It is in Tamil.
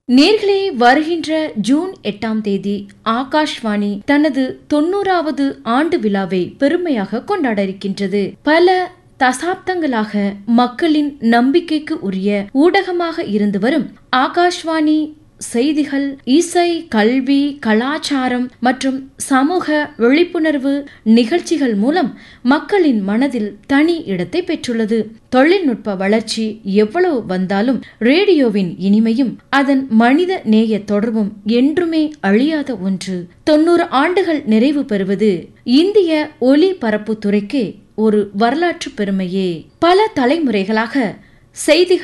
நேர்களே வருகின்ற ஜூன் எட்டாம் தேதி ஆகாஷ்வாணி தனது தொண்ணூறாவது ஆண்டு விழாவை பெருமையாக கொண்டாட இருக்கின்றது பல தசாப்தங்களாக மக்களின் நம்பிக்கைக்கு உரிய ஊடகமாக இருந்து வரும் ஆகாஷ்வாணி செய்திகள் இசை கல்வி கலாச்சாரம் மற்றும் சமூக விழிப்புணர்வு நிகழ்ச்சிகள் மூலம் மக்களின் மனதில் தனி இடத்தை பெற்றுள்ளது தொழில்நுட்ப வளர்ச்சி எவ்வளவு வந்தாலும் ரேடியோவின் இனிமையும் அதன் மனித நேய தொடர்பும் என்றுமே அழியாத ஒன்று தொண்ணூறு ஆண்டுகள் நிறைவு பெறுவது இந்திய ஒலிபரப்பு துறைக்கு ஒரு வரலாற்று பெருமையே பல தலைமுறைகளாக செய்திகள்